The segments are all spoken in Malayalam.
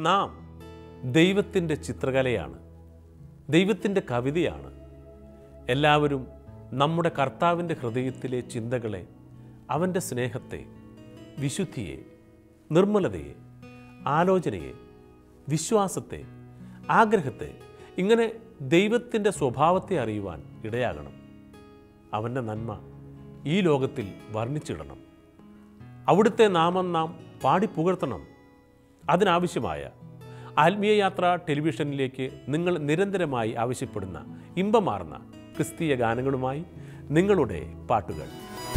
നാം ദൈവത്തിൻ്റെ ചിത്രകലയാണ് ദൈവത്തിൻ്റെ കവിതയാണ് എല്ലാവരും നമ്മുടെ കർത്താവിൻ്റെ ഹൃദയത്തിലെ ചിന്തകളെ അവൻ്റെ സ്നേഹത്തെ വിശുദ്ധിയെ നിർമ്മലതയെ ആലോചനയെ വിശ്വാസത്തെ ആഗ്രഹത്തെ ഇങ്ങനെ ദൈവത്തിൻ്റെ സ്വഭാവത്തെ അറിയുവാൻ ഇടയാകണം അവൻ്റെ നന്മ ഈ ലോകത്തിൽ വർണ്ണിച്ചിടണം അവിടുത്തെ നാമം നാം പാടിപ്പുകഴ്ത്തണം അതിനാവശ്യമായ ആത്മീയ യാത്ര ടെലിവിഷനിലേക്ക് നിങ്ങൾ നിരന്തരമായി ആവശ്യപ്പെടുന്ന ഇമ്പമാർന്ന ക്രിസ്തീയ ഗാനങ്ങളുമായി നിങ്ങളുടെ പാട്ടുകൾ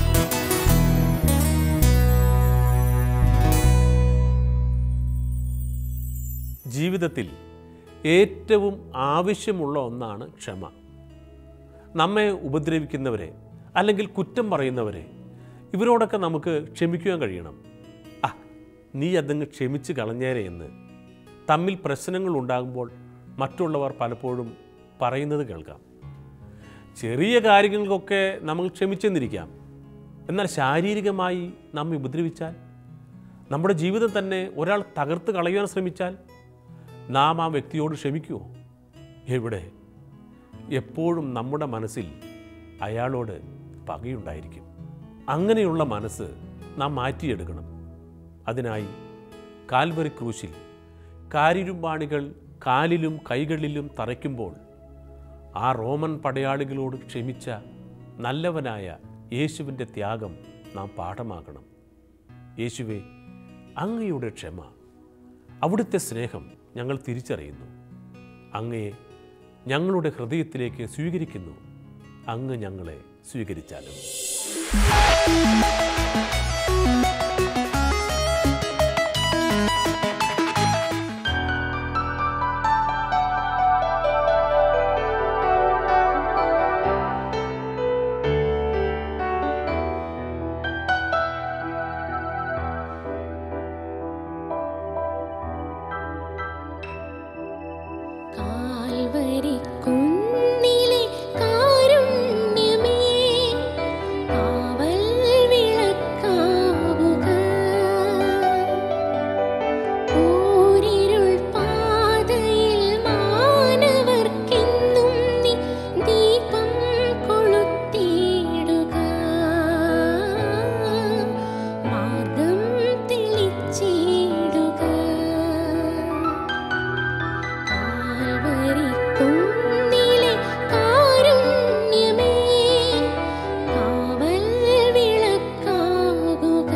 ജീവിതത്തിൽ ഏറ്റവും ആവശ്യമുള്ള ഒന്നാണ് ക്ഷമ നമ്മെ ഉപദ്രവിക്കുന്നവരെ അല്ലെങ്കിൽ കുറ്റം പറയുന്നവരെ ഇവരോടൊക്കെ നമുക്ക് ക്ഷമിക്കുവാൻ കഴിയണം ആ നീ അതങ്ങ് ക്ഷമിച്ച് കളഞ്ഞേരെ എന്ന് തമ്മിൽ പ്രശ്നങ്ങൾ ഉണ്ടാകുമ്പോൾ മറ്റുള്ളവർ പലപ്പോഴും പറയുന്നത് കേൾക്കാം ചെറിയ കാര്യങ്ങൾക്കൊക്കെ നമ്മൾ ക്ഷമിച്ചെന്നിരിക്കാം എന്നാൽ ശാരീരികമായി നമ്മെ ഉപദ്രവിച്ചാൽ നമ്മുടെ ജീവിതം തന്നെ ഒരാൾ തകർത്ത് കളയുവാൻ ശ്രമിച്ചാൽ നാം ആ വ്യക്തിയോട് ക്ഷമിക്കുമോ എവിടെ എപ്പോഴും നമ്മുടെ മനസ്സിൽ അയാളോട് പകയുണ്ടായിരിക്കും അങ്ങനെയുള്ള മനസ്സ് നാം മാറ്റിയെടുക്കണം അതിനായി കാൽവറി ക്രൂശിൽ കാരിരുമ്പാണികൾ കാലിലും കൈകളിലും തറയ്ക്കുമ്പോൾ ആ റോമൻ പടയാളികളോട് ക്ഷമിച്ച നല്ലവനായ യേശുവിൻ്റെ ത്യാഗം നാം പാഠമാക്കണം യേശുവെ അങ്ങയുടെ ക്ഷമ അവിടുത്തെ സ്നേഹം ഞങ്ങൾ തിരിച്ചറിയുന്നു അങ്ങയെ ഞങ്ങളുടെ ഹൃദയത്തിലേക്ക് സ്വീകരിക്കുന്നു അങ്ങ് ഞങ്ങളെ സ്വീകരിച്ചാലും കാൽവരിക്കുന്നിലെ കാരുണ്യമേ കാവൽ വിളക്കാവുക ഊരിരുൾ പാതയിൽ മാനവർക്കെന്നും നീ ദീപം കൊളുത്തിയിടുക മാർഗം തെളിച്ചിടുക കാൽവരിക്കുന്നിലെ കാരുണ്യമേ കാവൽ വിളക്കാകുക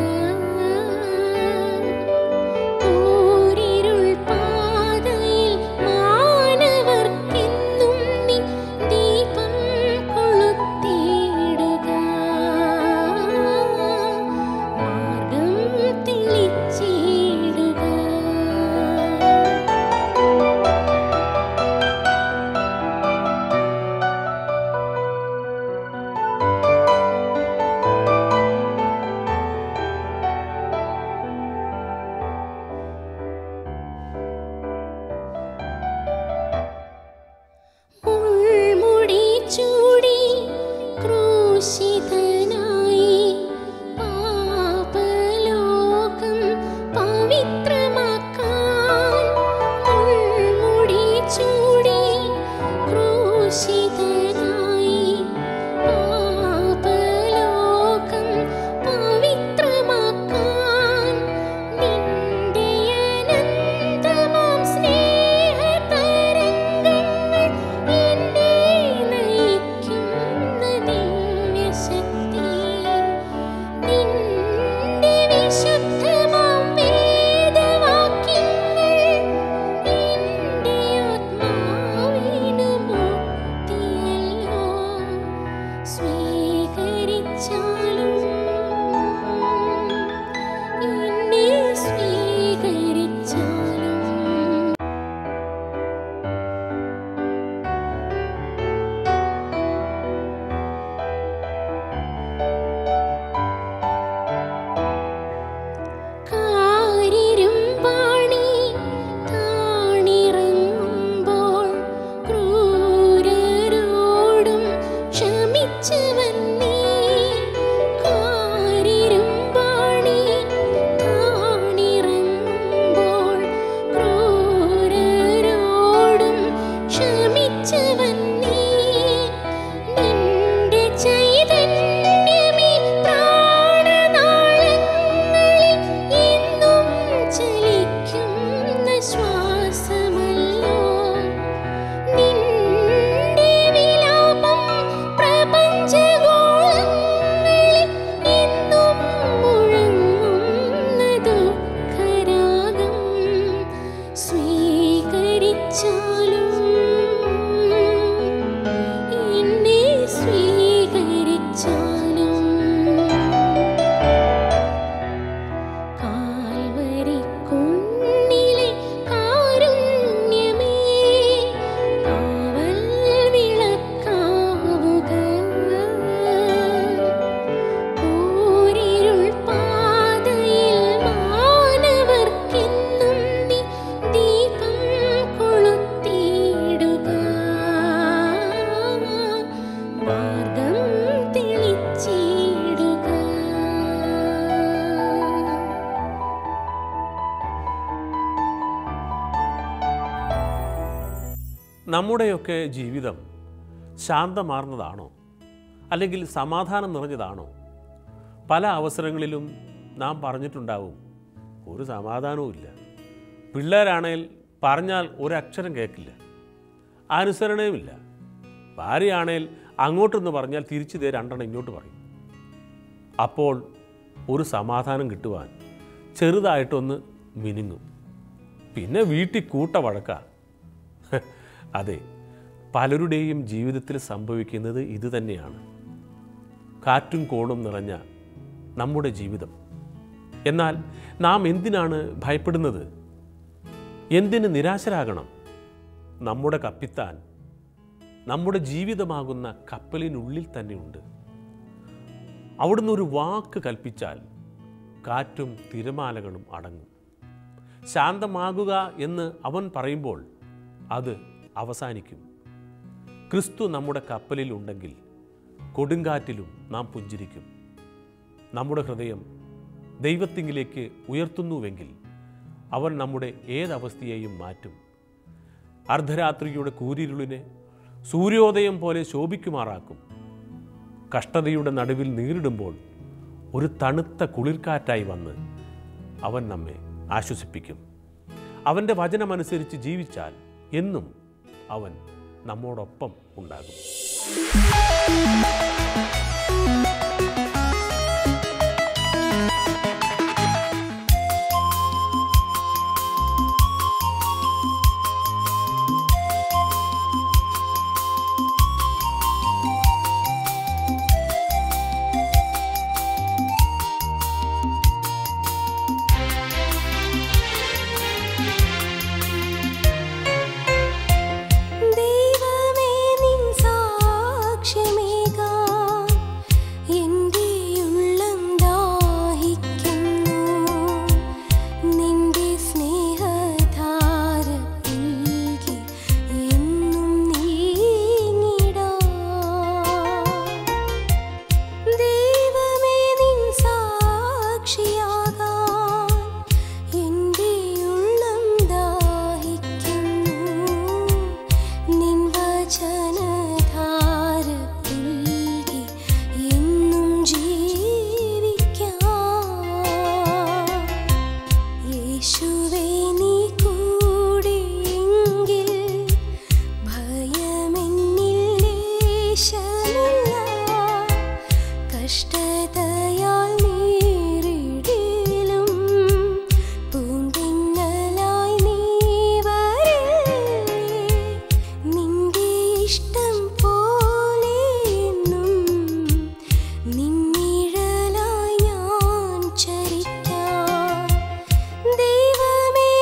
ഊരിരുൾ പാതയിൽ മാനവർക്കെന്നും നീ ദീപം കൊളുത്തിയിടുക മാർഗം തെളിച്ചിടുക മുൾമുടി ചൂടി ക്രൂശിതനായി പാപലോകം പവിത്രമാക്കാൻ മുൾമുടി ചൂടി ക്രൂശിതനായി പാപലോകം പവിത്രമാക്കാൻ നിന്റെ അനന്തമാം സ്നേഹതരംഗങ്ങൾ എന്നെ നയിക്കുന്ന ദിവ്യശക്തി നിന്റെ വിശുദ്ധമാം വേദവാക്യങ്ങൾ എന്റെ ആത്മാവിനു മുക്തിയല്ലോ സ്വീകരിച്ചാലും എന്നെ സ്വീകരിച്ചാലും കാരിരും പാണി താണിറങ്ങുമ്പോൾ ക്രൂരരോടും ക്ഷമിച്ചവൻ നീ കാരിരും പാണി താണിറങ്ങുമ്പോൾ ശ്വാസമല്ലോ നിന്റെ വിലാപം പ്രപഞ്ചഗോളങ്ങളിൽ എന്നും മുഴങ്ങുന്ന ദുഃഖരാഗം സ്വീകരിച്ചാലും എന്നെ സ്വീകരിച്ചാലും കാൽവരി കുന്നിലെ കാരുണ്യമേ കാവൽ വിളക്കാവുക ഓരിരുൾ പാതയിൽ മാനവർക്കെന്നും നീ ദീപം കൊളുത്തിയിടുക മാർഗം തെളിച്ചിടുക നമ്മുടെയൊക്കെ ജീവിതം ശാന്തമാർന്നതാണോ അല്ലെങ്കിൽ സമാധാനം നിറഞ്ഞതാണോ പല അവസരങ്ങളിലും നാം പറഞ്ഞിട്ടുണ്ടാവും ഒരു സമാധാനവും ഇല്ല പിള്ളേരാണേൽ പറഞ്ഞാൽ ഒരക്ഷരം കേൾക്കില്ല അനുസരണയുമില്ല ഭാര്യയാണേൽ അങ്ങോട്ടൊന്ന് പറഞ്ഞാൽ തിരിച്ചു ദേ രണ്ടെണ്ണം ഇങ്ങോട്ട് പറയും അപ്പോൾ ഒരു സമാധാനം കിട്ടുവാൻ ചെറുതായിട്ടൊന്ന് മിനുങ്ങും പിന്നെ വീട്ടിൽ കൂട്ട വഴക്കാ അതെ പലരുടെയും ജീവിതത്തിൽ സംഭവിക്കുന്നത് ഇത് തന്നെയാണ് കാറ്റും കോണും നിറഞ്ഞ നമ്മുടെ ജീവിതം എന്നാൽ നാം എന്തിനാണ് ഭയപ്പെടുന്നത് എന്തിന് നിരാശരാകണം നമ്മുടെ കപ്പിത്താൻ നമ്മുടെ ജീവിതമാകുന്ന കപ്പലിനുള്ളിൽ തന്നെയുണ്ട് അവിടുന്ന് ഒരു വാക്ക് കൽപ്പിച്ചാൽ കാറ്റും തിരമാലകളും അടങ്ങും ശാന്തമാകുക എന്ന് അവൻ പറയുമ്പോൾ അത് അവസാനിക്കും ക്രിസ്തു നമ്മുടെ കപ്പലിൽ ഉണ്ടെങ്കിൽ കൊടുങ്കാറ്റിലും നാം പുഞ്ചിരിക്കും നമ്മുടെ ഹൃദയം ദൈവത്തിങ്കിലേക്ക് ഉയർത്തുന്നുവെങ്കിൽ അവൻ നമ്മുടെ ഏതവസ്ഥയെയും മാറ്റും അർദ്ധരാത്രിയുടെ കൂരിരുളിനെ സൂര്യോദയം പോലെ ശോഭിക്കുമാറാക്കും കഷ്ടതയുടെ നടുവിൽ നീറിടുമ്പോൾ ഒരു തണുത്ത കുളിർക്കാറ്റായി വന്ന് അവൻ നമ്മെ ആശ്വസിപ്പിക്കും അവൻ്റെ വചനമനുസരിച്ച് ജീവിച്ചാൽ എന്നും അവൻ നമ്മോടൊപ്പം ഉണ്ടാകും ദൈവമേ നിൻ സാക്ഷ്യമേകാൻ എൻ്റെ ഉള്ളം ദാഹിക്കുന്നു നിന്റെ സ്നേഹധാര പുൽകി എന്നും നീങ്ങിടാൻ ദൈവമേ നിൻ സാക്ഷിയാകാൻ എൻ്റെ ഉള്ളം ദാഹിക്കുന്നു നിൻ വചനധാര പുൽകി എന്നും ജീവിക്കാം യേശുവേ നീ കൂടെയെങ്കിൽ ഭയമെന്നിൽ ലേശമില്ല കഷ്ടതയാൽ നേരിടിലും പൂന്തിന്നലായി നീ വരില്ലേ നിന്റെ ഇഷ്ടം പോലെ എന്നും നിന്നിഴലായി ഞാൻ ചരിക്കാം ദൈവമേ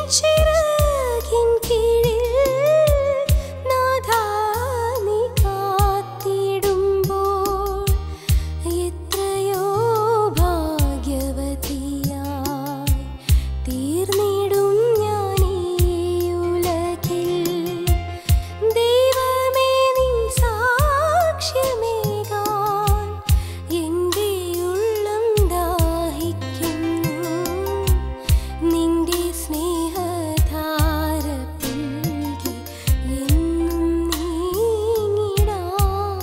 ചിറകിൻ കീഴിൽ നാഥാ നീ കാത്തിടുമ്പോൾ എത്രയോ ഭാഗ്യവതിയായി തീർന്നിടും ഞാൻ ഈ ഉലകിൽ ദൈവമേ നിൻ സാക്ഷ്യമേകാൻ എൻ്റെ ഉള്ളം ദാഹിക്കുന്നു നിന്റെ സ്നേഹധാര പുൽകി എന്നും നീങ്ങിടാം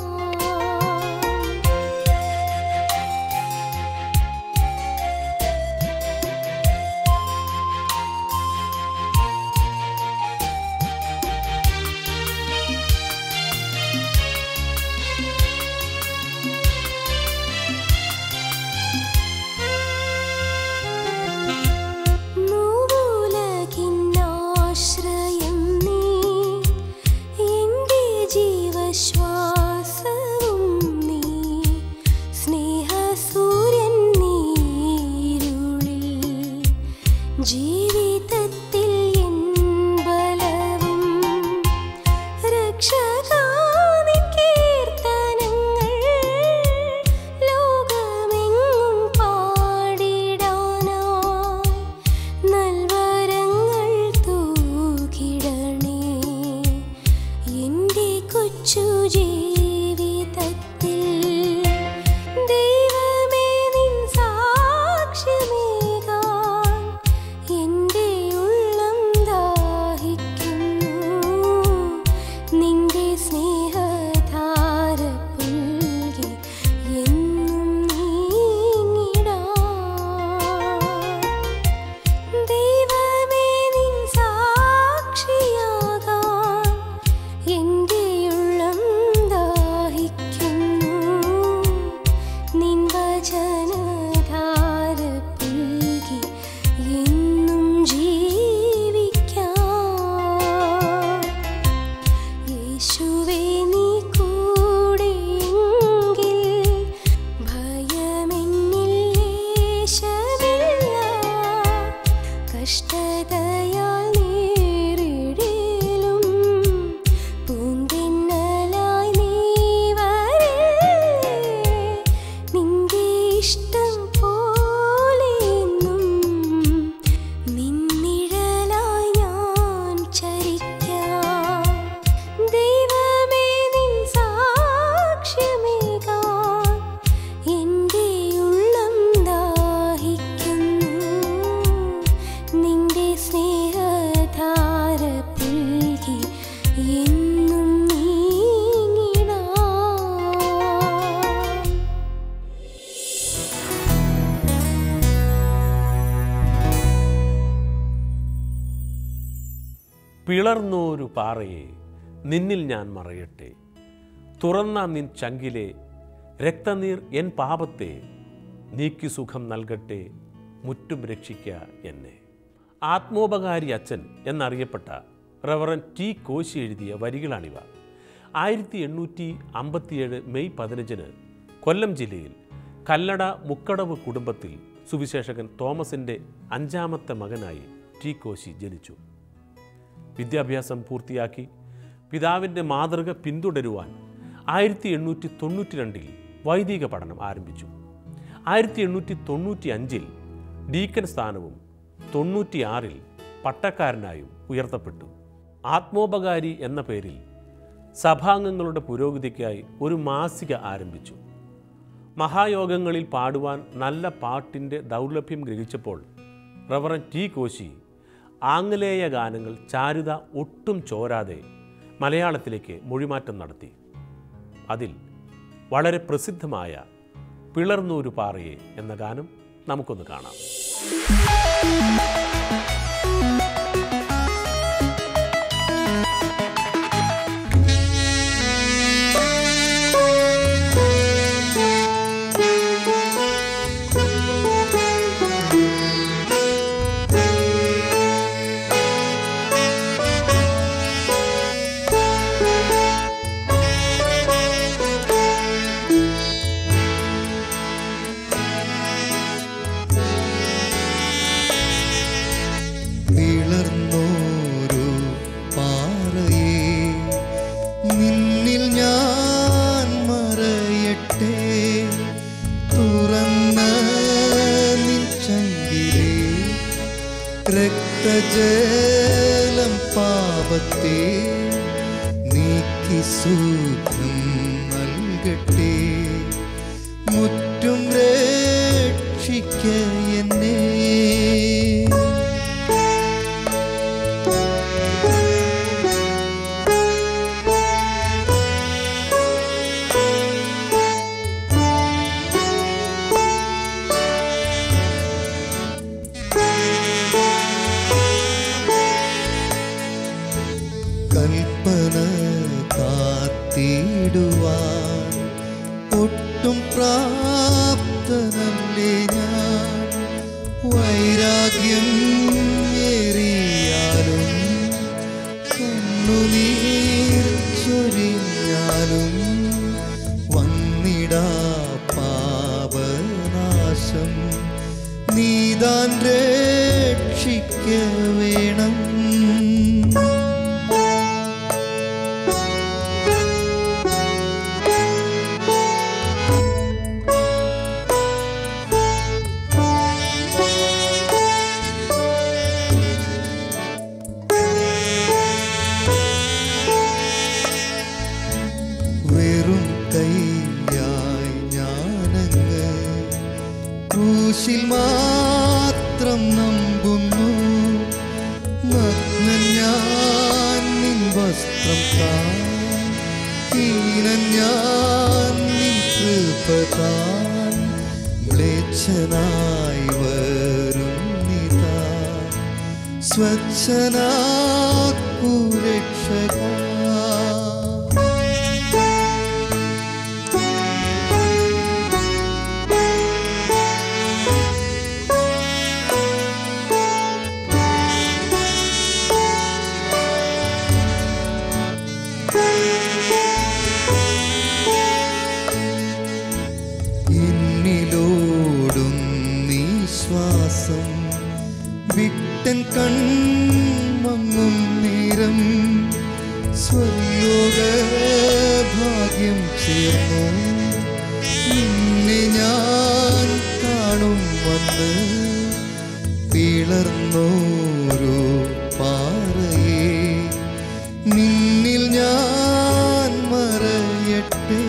മൂലകിന്നാശ്രയം നീ എൻ്റെ ജീവശ്വാസവും നീ സ്നേഹസൂര്യൻ നീരുളിൽ ജീവിതത്തിൽ എൻ ബലവും രക്ഷകാനിൻ കീർത്തനങ്ങൾ ലോകമെങ്ങും പാടിടാനായി നൽവരങ്ങൾ തൂക്കിടണേ എൻ്റെ കൊച്ചു ജീവിതത്തിൽ ദൈവമേ നിൻ സാക്ഷ്യമേകാൻ എൻ്റെ ഉള്ളം ദാഹിക്കുന്നു നിന്റെ സ്നേഹധാര പുൽകി എന്നും നീങ്ങിടാം ദൈവമേ നിൻ സാക്ഷിയാകാൻ എൻ്റെ ഉള്ളം ദാഹിക്കുന്നു നിൻ വചനധാര പുൽകി എന്നും ജീവിക്കാം യേശുവേ നീ കൂടെയെങ്കിൽ ഭയമെന്നിൽ ലേശമില്ല കഷ്ടതയാൽ നേരിടേലും പൂന്തിന്നലായി നീ വരേ നിന്റെ ഇഷ്ടം പോലെയെന്നും നിന്നിഴലായി ഞാൻ ചരിക്കാം ദൈവമേ നിൻ സാക്ഷ്യമേകാൻ എൻ്റെ ഉള്ളം ദാഹിക്കുന്നു നിന്റെ സ്നേഹധാര പുൽകി എന്നും നീങ്ങിടാം പിളർന്നോരു പാറയെ നിന്നിൽ ഞാൻ മറയട്ടെ തുറന്ന നിൻ ചങ്കിലെ രക്തനീർ എൻ പാപത്തെ നീക്കി സുഖം നൽകട്ടെ മുറ്റും രക്ഷിക്ക എന്നെ ആത്മോപകാരി അച്ഛൻ എന്നറിയപ്പെട്ട റവറൻ ടി കോശി എഴുതിയ വരികളാണിവ ആയിരത്തി എണ്ണൂറ്റി അമ്പത്തിയേഴ് മെയ് പതിനഞ്ചിന് കൊല്ലം ജില്ലയിൽ കല്ലട മുക്കടവ് കുടുംബത്തിൽ സുവിശേഷകൻ തോമസിൻ്റെ അഞ്ചാമത്തെ മകനായി ടി കോശി ജനിച്ചു വിദ്യാഭ്യാസം പൂർത്തിയാക്കി പിതാവിൻ്റെ മാതൃക പിന്തുടരുവാൻ ആയിരത്തി എണ്ണൂറ്റി തൊണ്ണൂറ്റി രണ്ടിൽ വൈദിക പഠനം ആരംഭിച്ചു ആയിരത്തി എണ്ണൂറ്റി തൊണ്ണൂറ്റി അഞ്ചിൽ ഡീക്കൻ സ്ഥാനവും തൊണ്ണൂറ്റിയാറിൽ പട്ടക്കാരനായും ഉയർത്തപ്പെട്ടു ആത്മോപകാരി എന്ന പേരിൽ സഭാംഗങ്ങളുടെ പുരോഗതിക്കായി ഒരു മാസിക ആരംഭിച്ചു മഹായോഗങ്ങളിൽ പാടുവാൻ നല്ല പാട്ടിൻ്റെ ദൗർലഭ്യം ഗ്രഹിച്ചപ്പോൾ റവറൻ ടി കോശി ആംഗലേയ ഗാനങ്ങൾ ചാരുത ഒട്ടും ചോരാതെ മലയാളത്തിലേക്ക് മൊഴിമാറ്റം നടത്തി അതിൽ വളരെ പ്രസിദ്ധമായ പിളർന്നൂരു പാറയെ എന്ന ഗാനം നമുക്കൊന്ന് കാണാം യേശുവേ സകലം പാപത്തെ നീക്കി സുഖം നൽകട്ടെ മുറ്റും രക്ഷിക്ക എന്നെ കൽപ്പന കാത്തിടുവാൻ ഒട്ടും പ്രാപ്തനല്ലേ ഞാൻ വൈരാഗ്യം ഏറിയാലും കണ്ണുനീർ ചൊരിഞ്ഞാലും വന്നിടാ പാപനാശം നീതാൻ രക്ഷിക്ക വേണം വെറും കൈയായി ഞാനങ്ങ് ക്രൂശിൽ മാത്രം നമ്പുന്നു നഗ്നൻ ഞാൻ നിൻ വസ്ത്രം താൻ ഹീനൻ ഞാൻ നിൻ കൃപ താൻ മ്ലേച്ഛനായി വരും നിതാ സ്വച്ഛനാക്കു രക്ഷക എന്നിലോടും നീ ശ്വാസം വിട്ടൻ കൺമങ്ങും നേരം സ്വലോക ഭാഗ്യം ചേർന്നു നിന്നെ ഞാൻ കാണും വന്ന് പിളർന്നോരോ പാറയെ നിന്നിൽ ഞാൻ മറയട്ടെ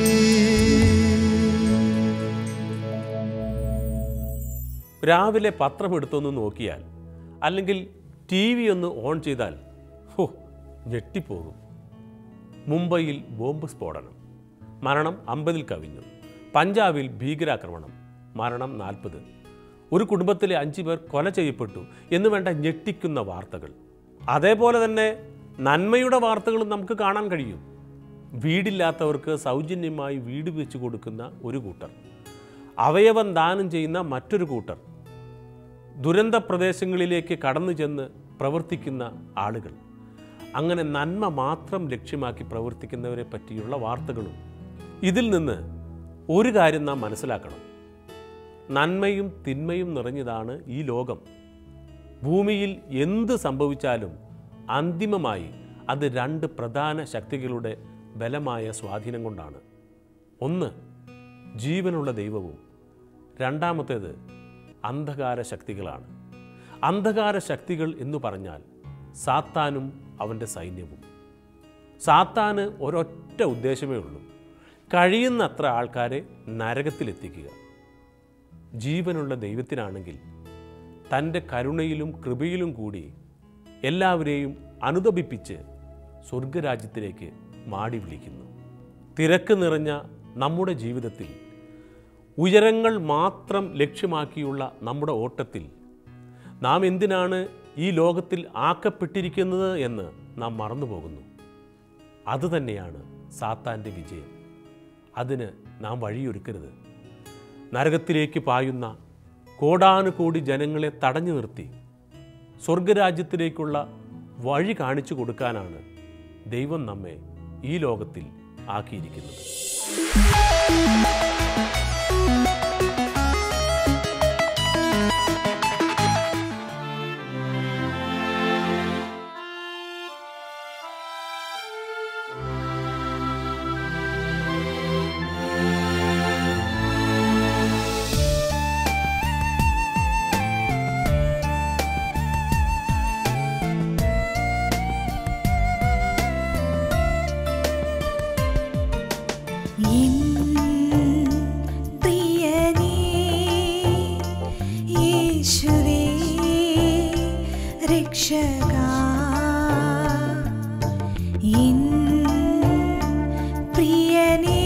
രാവിലെ പത്രം എടുത്തൊന്ന് നോക്കിയാൽ അല്ലെങ്കിൽ ടി വി ഒന്ന് ഓൺ ചെയ്താൽ ഹോ ഞെട്ടിപ്പോകും മുംബൈയിൽ ബോംബ് സ്ഫോടനം മരണം അമ്പതിൽ കവിഞ്ഞു പഞ്ചാബിൽ ഭീകരാക്രമണം മരണം നാൽപ്പത് ഒരു കുടുംബത്തിലെ അഞ്ച് പേർ കൊല ചെയ്യപ്പെട്ടു എന്ന് വേണ്ട ഞെട്ടിക്കുന്ന വാർത്തകൾ അതേപോലെ തന്നെ നന്മയുടെ വാർത്തകളും നമുക്ക് കാണാൻ കഴിയും വീടില്ലാത്തവർക്ക് സൗജന്യമായി വീട് വെച്ച് കൊടുക്കുന്ന ഒരു കൂട്ടർ അവയവം ദാനം ചെയ്യുന്ന മറ്റൊരു കൂട്ടർ ദുരന്ത പ്രദേശങ്ങളിലേക്ക് കടന്നു ചെന്ന് പ്രവർത്തിക്കുന്ന ആളുകൾ അങ്ങനെ നന്മ മാത്രം ലക്ഷ്യമാക്കി പ്രവർത്തിക്കുന്നവരെ പറ്റിയുള്ള വാർത്തകളും ഇതിൽ നിന്ന് ഒരു കാര്യം നാം മനസ്സിലാക്കണം നന്മയും തിന്മയും നിറഞ്ഞതാണ് ഈ ലോകം ഭൂമിയിൽ എന്ത് സംഭവിച്ചാലും അന്തിമമായി അത് രണ്ട് പ്രധാന ശക്തികളുടെ ബലമായ സ്വാധീനം കൊണ്ടാണ് ഒന്ന് ജീവനുള്ള ദൈവവും രണ്ടാമത്തേത് അന്ധകാര ശക്തികളാണ് അന്ധകാര ശക്തികൾ എന്ന് പറഞ്ഞാൽ സാത്താനും അവൻ്റെ സൈന്യവും സാത്താന് ഒരൊറ്റ ഉദ്ദേശമേ ഉള്ളൂ കഴിയുന്നത്ര ആൾക്കാരെ നരകത്തിലെത്തിക്കുക ജീവനുള്ള ദൈവത്തിനാണെങ്കിൽ തൻ്റെ കരുണയിലും കൃപയിലും കൂടി എല്ലാവരെയും അനുദപിപ്പിച്ച് സ്വർഗരാജ്യത്തിലേക്ക് മാടി വിളിക്കുന്നു തിരക്ക് നിറഞ്ഞ നമ്മുടെ ജീവിതത്തിൽ ഉയരങ്ങൾ മാത്രം ലക്ഷ്യമാക്കിയുള്ള നമ്മുടെ ഓട്ടത്തിൽ നാം എന്തിനാണ് ഈ ലോകത്തിൽ ആക്കപ്പെട്ടിരിക്കുന്നത് എന്ന് നാം മറന്നുപോകുന്നു അതുതന്നെയാണ് സാത്താൻ്റെ വിജയം അതിന് നാം വഴിയൊരുക്കരുത് നരകത്തിലേക്ക് പായുന്ന കോടാനുകോടി ജനങ്ങളെ തടഞ്ഞു നിർത്തി സ്വർഗരാജ്യത്തിലേക്കുള്ള വഴി കാണിച്ചു കൊടുക്കാനാണ് ദൈവം നമ്മെ ഈ ലോകത്തിൽ ആക്കിയിരിക്കുന്നത് രക്ഷക എൻ പ്രിയനേ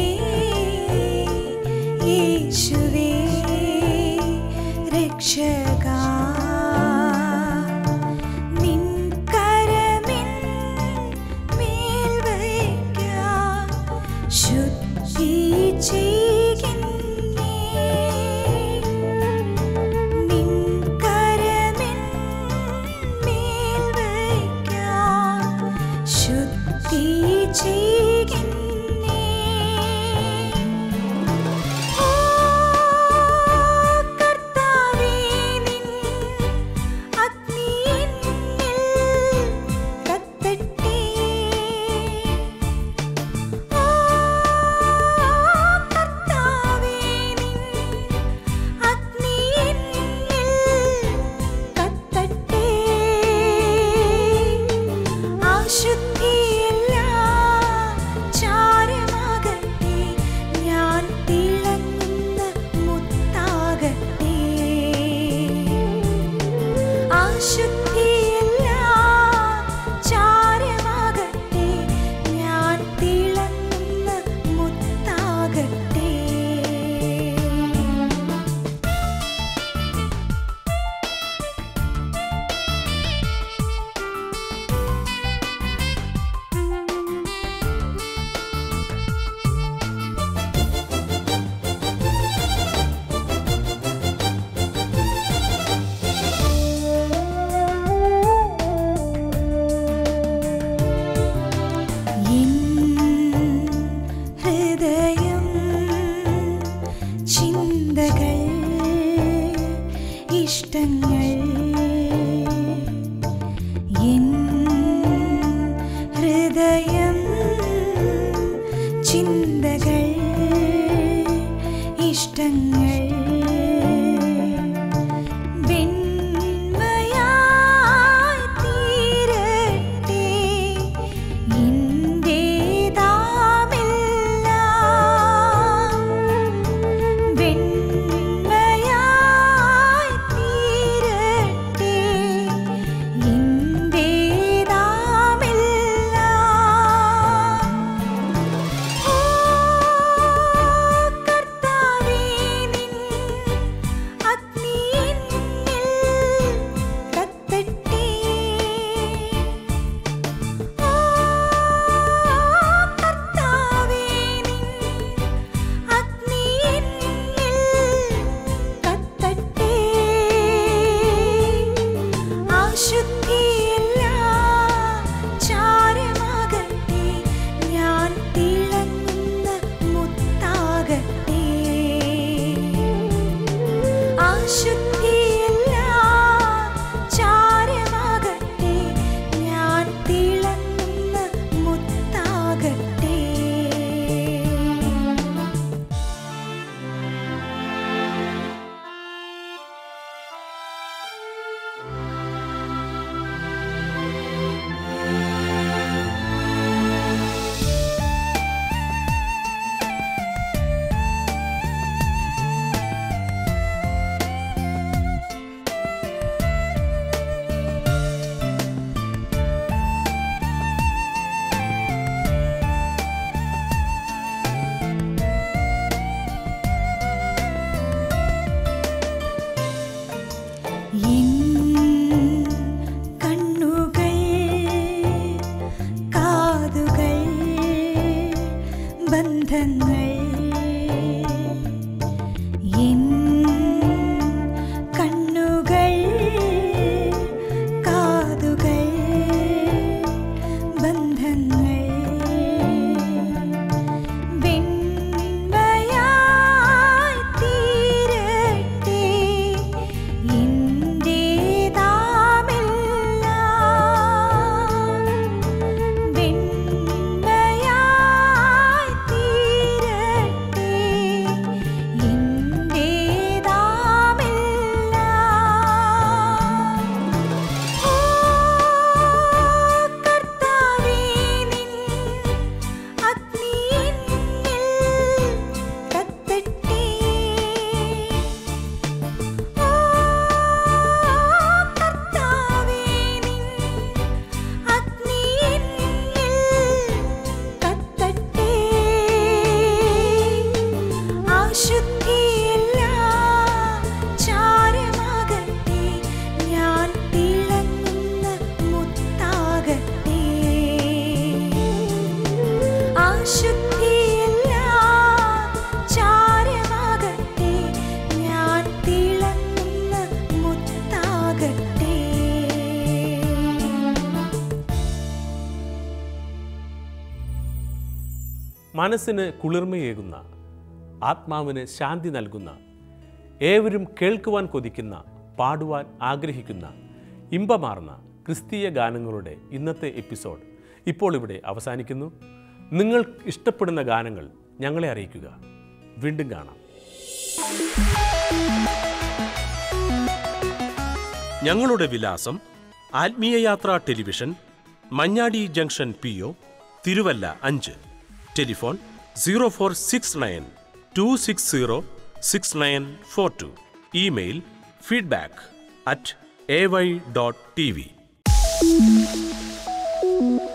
യേശുവേ രക്ഷക നിൻ കരമിൻ മേൽ വയ്ക്കാം ശുദ്ധി ചെയ്യുന്നേ നിൻ കരമിൻ മേൽ വയ്ക്കാം മനസ്സിന് കുളിർമയേകുന്ന ആത്മാവിന് ശാന്തി നൽകുന്ന ഏവരും കേൾക്കുവാൻ കൊതിക്കുന്ന പാടുവാൻ ആഗ്രഹിക്കുന്ന ഇമ്പമാർന്ന ക്രിസ്തീയ ഗാനങ്ങളുടെ ഇന്നത്തെ എപ്പിസോഡ് ഇപ്പോൾ ഇവിടെ അവസാനിക്കുന്നു നിങ്ങൾ ഇഷ്ടപ്പെടുന്ന ഗാനങ്ങൾ ഞങ്ങളെ അറിയിക്കുക വീണ്ടും കാണാം ഞങ്ങളുടെ വിലാസം Athmeeyayathra television Manjadi junction P O Thiruvalla അഞ്ച് telephone zero four six nine two six zero six nine four two email feedback at A Y dot T V